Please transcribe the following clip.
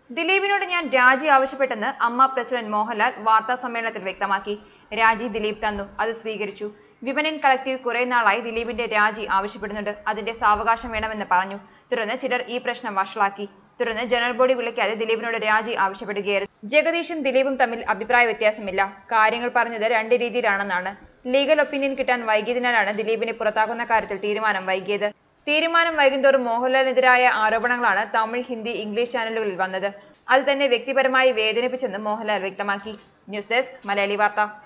ദിലീപിനോട് ഞാൻ രാജി ആവശ്യപ്പെട്ടെന്ന് അമ്മ പ്രസിഡന്റ് മോഹൻലാൽ വാർത്താ സമ്മേളനത്തിൽ വ്യക്തമാക്കി രാജി ദിലീപ് തന്നു അത് സ്വീകരിച്ചു വിപണൻ കളക്ടീവ് കുറെ നാളായി ദിലീപിന്റെ രാജി ആവശ്യപ്പെടുന്നുണ്ട് അതിന്റെ സാവകാശം വേണമെന്ന് പറഞ്ഞു തുടർന്ന് ചിലർ ഈ പ്രശ്നം വഷളാക്കി തുടർന്ന് ജനറൽ ബോഡി വിളിക്കാതെ ദിലീപിനോട് രാജി ആവശ്യപ്പെടുകയായിരുന്നു ജഗദീഷും ദിലീപും തമ്മിൽ അഭിപ്രായ വ്യത്യാസമില്ല കാര്യങ്ങൾ പറഞ്ഞത് രണ്ട് രീതിയിലാണെന്നാണ് ലീഗൽ ഒപ്പീനിയൻ കിട്ടാൻ വൈകിയതിനാലാണ് ദിലീപിനെ പുറത്താക്കുന്ന കാര്യത്തിൽ തീരുമാനം വൈകിയത് തീരുമാനം വൈകുന്തോറും മോഹൻലാലിനെതിരായ ആരോപണങ്ങളാണ് തമിഴ് ഹിന്ദി ഇംഗ്ലീഷ് ചാനലുകളിൽ വന്നത് അത് തന്നെ വ്യക്തിപരമായി വേദനിപ്പിച്ചെന്ന് മോഹൻലാൽ വ്യക്തമാക്കി ന്യൂസ് ഡെസ്ക് മലയാളി വാർത്ത